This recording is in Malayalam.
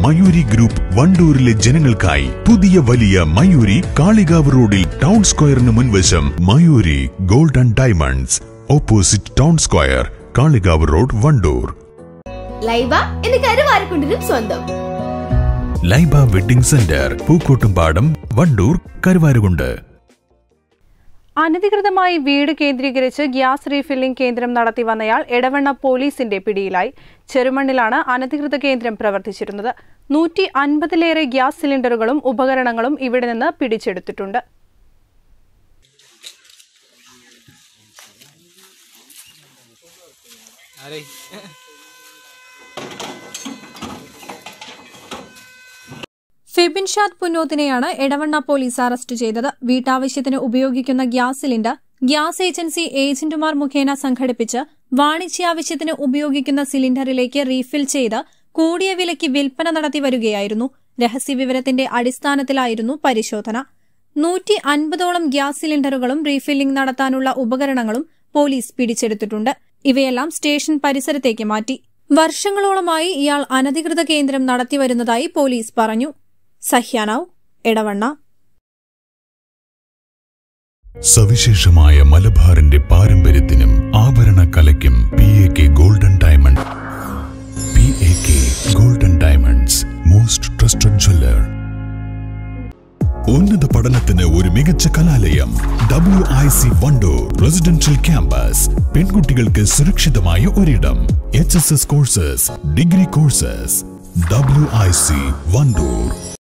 മയൂരി ഗ്രൂപ്പ് വണ്ടൂരിലെ ജനങ്ങൾക്കായി പുതിയ വലിയ മയൂരി കാളികാവ് റോഡിൽ ടൗൺ സ്ക്വയറിന് മുൻവശം Mayoori gold and diamonds opposite town square Kalikavu road Wandoor Laiba എന്ന് കരുവാരക്കുണ്ടിനും സ്വന്തം ലൈബ വെഡിംഗ് സെന്റർ പൂക്കോട്ടുംപാടം വണ്ടൂർ കരുവാരുകുണ്ട് അനധികൃതമായി വീട് കേന്ദ്രീകരിച്ച് ഗ്യാസ് റീഫില്ലിംഗ് കേന്ദ്രം നടത്തി വന്നയാൾ എടവണ്ണ പോലീസിന്റെ പിടിയിലായി ചെറുമണ്ണിലാണ് അനധികൃത കേന്ദ്രം പ്രവർത്തിച്ചിരുന്നത് നൂറ്റി അൻപതിലേറെ ഗ്യാസ് സിലിണ്ടറുകളും ഉപകരണങ്ങളും ഇവിടെ നിന്ന് പിടിച്ചെടുത്തിട്ടുണ്ട് ഫെബിൻ ഷാദ് പുന്നോത്തിനെയാണ് എടവണ്ണ പോലീസ് അറസ്റ്റ് ചെയ്തത് വീട്ടാവശ്യത്തിന് ഉപയോഗിക്കുന്ന ഗ്യാസ് സിലിണ്ടർ ഗ്യാസ് ഏജൻസി ഏജന്റുമാർ മുഖേന സംഘടിപ്പിച്ച് വാണിജ്യാവശ്യത്തിന് ഉപയോഗിക്കുന്ന സിലിണ്ടറിലേക്ക് റീഫിൽ ചെയ്ത് കൂടിയ വിലയ്ക്ക് വിൽപ്പന നടത്തി വരികയായിരുന്നു രഹസ്യവിവരത്തിന്റെ അടിസ്ഥാനത്തിലായിരുന്നു പരിശോധന നൂറ്റി അൻപതോളം ഗ്യാസ് സിലിണ്ടറുകളും റീഫില്ലിംഗ് നടത്താനുള്ള ഉപകരണങ്ങളും പോലീസ് പിടിച്ചെടുത്തിട്ടുണ്ട് ഇവയെല്ലാം സ്റ്റേഷൻ പരിസരത്തേക്ക് മാറ്റി വർഷങ്ങളോളമായി ഇയാൾ അനധികൃത കേന്ദ്രം നടത്തിവരുന്നതായി പോലീസ് പറഞ്ഞു സഹ്യാനാവ് എടവണ്ണ സവിശേഷമായ മലബാറിന്റെ പാരമ്പര്യത്തിനും ആഭരണ കലയ്ക്കും P A K golden diamond P A K golden diamonds most trusted jeweller ഉന്നത പഠനത്തിന് ഒരു മികച്ച കലാലയം W I C Wandoor residential campus പെൺകുട്ടികൾക്ക് സുരക്ഷിതമായ ഒരിടം H S S courses degree courses W I C Wandoor